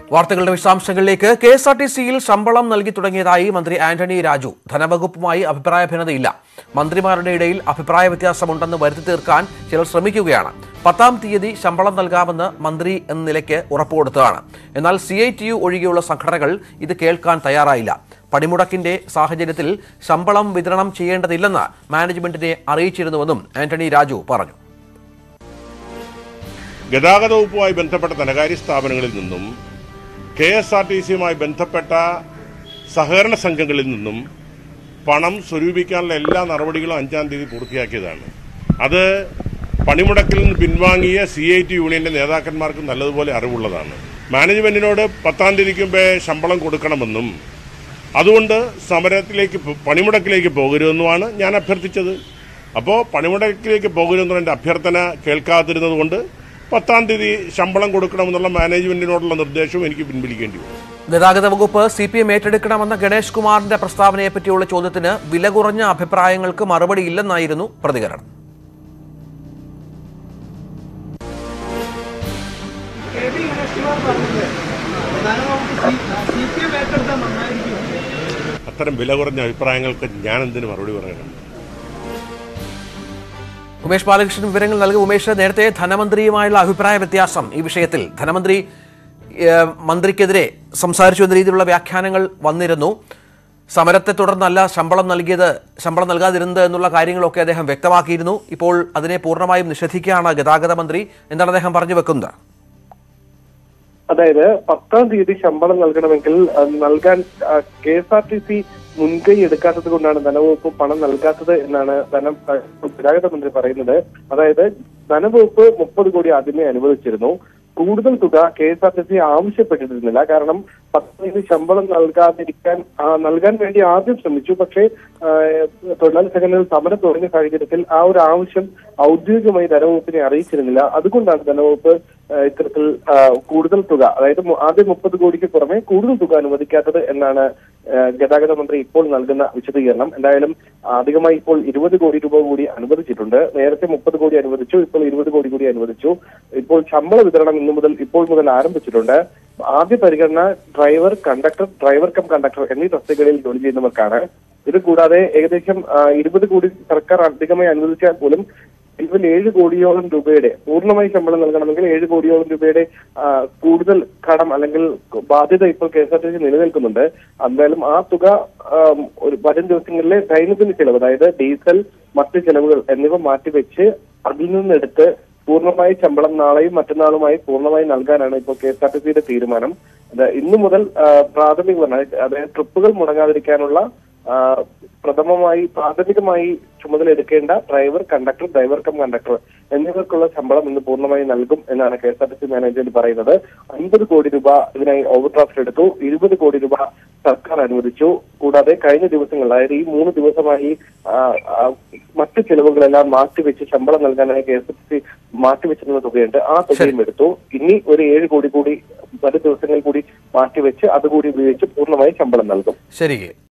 വാർത്തകളുടെ വിശദാംശങ്ങളിലേക്ക് K S R T സിയിൽ ശമ്പളം നൽകി തുടങ്ങിയതായി മന്ത്രി ആന്റണി രാജു ധനവകുപ്പുമായി അഭിപ്രായ ഭിന്നതയില്ല മന്ത്രിമാരുടെ ഇടയിൽ അഭിപ്രായ വ്യത്യാസമുണ്ടെന്ന് വരുത്തി തീർക്കാൻ ചിലർ ശ്രമിക്കുകയാണ് പത്താം തീയതി ശമ്പളം നൽകാമെന്ന് മന്ത്രി എന്ന നിലയ്ക്ക് ഉറപ്പുകൊടുത്തതാണ് എന്നാൽ സി ഐ ടി യു ഒഴികെയുള്ള സംഘടനകൾ ഇത് കേൾക്കാൻ തയ്യാറായില്ല പണിമുടക്കിന്റെ സാഹചര്യത്തിൽ ശമ്പളം വിതരണം ചെയ്യേണ്ടതില്ലെന്ന് മാനേജ്മെന്റിനെ അറിയിച്ചിരുന്നുവെന്നും ആന്റണി രാജു പറഞ്ഞു ഗതാഗത വകുപ്പുമായി ബന്ധപ്പെട്ട ധനകാര്യ സ്ഥാപനങ്ങളിൽ നിന്നും കെ എസ് ആർ ടി സിയുമായി ബന്ധപ്പെട്ട സഹകരണ സംഘങ്ങളിൽ നിന്നും പണം സ്വരൂപിക്കാനുള്ള എല്ലാ നടപടികളും അഞ്ചാം തീയതി പൂർത്തിയാക്കിയതാണ് അത് പണിമുടക്കിൽ നിന്ന് പിൻവാങ്ങിയ സി ഐ ടി യൂണിയന്റെ നേതാക്കന്മാർക്ക് നല്ലതുപോലെ അറിവുള്ളതാണ് മാനേജ്മെന്റിനോട് പത്താം തീയതിക്ക് മുമ്പേ ശമ്പളം കൊടുക്കണമെന്നും അതുകൊണ്ട് സമരത്തിലേക്ക് പോ- പണിമുടക്കിലേക്ക് പോകരുതെന്നുമാണ് ഞാൻ അഭ്യർത്ഥിച്ചത് അപ്പോൾ പണിമുടക്കിലേക്ക് പോകരുതെന്നുള്ള എൻ്റെ അഭ്യർത്ഥന കേൾക്കാതിരുന്നത് കൊണ്ട് പത്താം തീയതി ശമ്പളം കൊടുക്കണമെന്നുള്ള മാനേജ്മെന്റിനോടുള്ള നിർദ്ദേശവും എനിക്ക് പിൻവലിക്കേണ്ടി വന്നു ഗതാഗത വകുപ്പ് സി പി എം ഏറ്റെടുക്കണമെന്ന ഗണേഷ് കുമാറിന്റെ പ്രസ്താവനയെ പറ്റിയുള്ള ചോദ്യത്തിന് വില കുറഞ്ഞ അഭിപ്രായങ്ങൾക്ക് മറുപടിയില്ലെന്നായിരുന്നു പ്രതികരണം കെ പി ഗണേഷ് കുമാർ പറഞ്ഞത് പ്രധാനമന്ത്രി സി പി എം ഏറ്റെടുത്താൽ നന്നായിരിക്കും അത്തരം വില കുറഞ്ഞ അഭിപ്രായങ്ങൾക്ക് ഞാൻ എന്തിനു മറുപടി പറയാനാണ് ഉമേഷ് ബാലകൃഷ്ണൻ വിവരങ്ങൾ നൽകി ഉമേഷ് നേരത്തെ ധനമന്ത്രിയുമായുള്ള അഭിപ്രായ വ്യത്യാസം ഈ വിഷയത്തിൽ ധനമന്ത്രി ഏഹ്, മന്ത്രിക്കെതിരെ സംസാരിച്ചു എന്ന രീതിയിലുള്ള വ്യാഖ്യാനങ്ങൾ വന്നിരുന്നു സമരത്തെ തുടർന്നല്ല ശമ്പളം നൽകിയത് ശമ്പളം നൽകാതിരുന്നത് എന്നുള്ള കാര്യങ്ങളൊക്കെ അദ്ദേഹം വ്യക്തമാക്കിയിരുന്നു ഇപ്പോൾ അതിനെ പൂർണ്ണമായും നിഷേധിക്കുകയാണ് ഗതാഗത മന്ത്രി എന്താണ് അദ്ദേഹം പറഞ്ഞു വെക്കുന്നത് അതായത് പത്താം തീയതി ശമ്പളം നൽകണമെങ്കിൽ അഹ് നൽകാൻ K S R T C മുൻകൈ എടുക്കാത്തത് കൊണ്ടാണ് ധനവകുപ്പ് പണം നൽകാത്തത് എന്നാണ് ധനം അഹ് ഗതാഗത മന്ത്രി പറയുന്നത് അതായത് ധനവകുപ്പ് മുപ്പത് കോടി ആദ്യമേ അനുവദിച്ചിരുന്നു കൂടുതൽ തുക K S R T C ആവശ്യപ്പെട്ടിരുന്നില്ല കാരണം പത്താം തീയതി ശമ്പളം നൽകാതിരിക്കാൻ ആ, നൽകാൻ വേണ്ടി ആദ്യം ശ്രമിച്ചു പക്ഷേ ആ, തൊഴിലാളി സംഘടനകൾ സമരം തുടങ്ങിയ സാഹചര്യത്തിൽ ആ ഒരു ആവശ്യം ഔദ്യോഗികമായി ധനവകുപ്പിനെ അറിയിച്ചിരുന്നില്ല അതുകൊണ്ടാണ് ധനവകുപ്പ് ആ, ഇത്തരത്തിൽ ആ, കൂടുതൽ തുക അതായത് മു- ആദ്യം മുപ്പത് കോടിക്ക് പുറമെ കൂടുതൽ തുക അനുവദിക്കാത്തത് എന്നാണ് ആ, ഗതാഗത മന്ത്രി ഇപ്പോൾ നൽകുന്ന വിശദീകരണം എന്തായാലും അധികമായി ഇപ്പോൾ ഇരുപത് കോടി രൂപ കൂടി അനുവദിച്ചിട്ടുണ്ട് നേരത്തെ മുപ്പത് കോടി അനുവദിച്ചു ഇപ്പോൾ ഇരുപത് കോടി കൂടി അനുവദിച്ചു ഇപ്പോൾ ശമ്പള വിതരണം ഇന്നു മുതൽ ഇപ്പോൾ മുതൽ ആരംഭിച്ചിട്ടുണ്ട് ആദ്യ പരിഗണന driver conductor driver cum conductor എന്നീ തസ്തികകളിൽ ജോലി ചെയ്യുന്നവർക്കാണ് ഇത് കൂടാതെ ഏകദേശം ഇരുപത് കോടി സർക്കാർ അധികമായി അനുവദിച്ചാൽ പോലും ഇതിൽ ഏഴ് കോടിയോളം രൂപയുടെ പൂർണ്ണമായി ശമ്പളം നൽകണമെങ്കിൽ ഏഴ് കോടിയോളം രൂപയുടെ ആ, കൂടുതൽ കടം അല്ലെങ്കിൽ ബാധ്യത ഇപ്പോൾ K S R T C നിലനിൽക്കുന്നുണ്ട് എന്തായാലും ആ തുക ആം, ഒരു വരും ദിവസങ്ങളിലെ ദൈനംദിന ചെലവ് അതായത് ഡീസൽ മറ്റ് ചെലവുകൾ എന്നിവ മാറ്റിവെച്ച് അതിൽ നിന്നെടുത്ത് പൂർണ്ണമായി ശമ്പളം നാളെയും മറ്റന്നാളുമായി പൂർണ്ണമായി നൽകാനാണ് ഇപ്പോൾ കെ എസ് ആർ ടി സിയുടെ തീരുമാനം അത് ഇന്നു മുതൽ ആ, പ്രാഥമികമായി അതായത് ട്രിപ്പുകൾ മുടങ്ങാതിരിക്കാനുള്ള ആ, പ്രഥമമായി പ്രാഥമികമായി ചുമതല എടുക്കേണ്ട driver conductor driver cum conductor എന്നിവർക്കുള്ള ശമ്പളം ഇന്ന് പൂർണ്ണമായി നൽകും എന്നാണ് K S R T C management പറയുന്നത് അൻപത് കോടി രൂപ ഇതിനായി ഓവർ ഡ്രാഫ്റ്റ് എടുത്തു ഇരുപത് കോടി രൂപ സർക്കാർ അനുവദിച്ചു കൂടാതെ കഴിഞ്ഞ ദിവസങ്ങളിൽ അതായത് ഈ മൂന്ന് ദിവസമായി ആ, ആ, മറ്റ് ചെലവുകളെല്ലാം മാറ്റിവെച്ച് ശമ്പളം നൽകാനായി K S R T C മാറ്റിവെച്ചിരുന്ന തുകയുണ്ട് ആ തുകയും എടുത്തു ഇനി ഒരു ഏഴ് കോടി കൂടി വരും ദിവസങ്ങളിൽ കൂടി മാറ്റിവെച്ച് അതുകൂടി ഉപയോഗിച്ച് പൂർണ്ണമായി ശമ്പളം നൽകും ശരി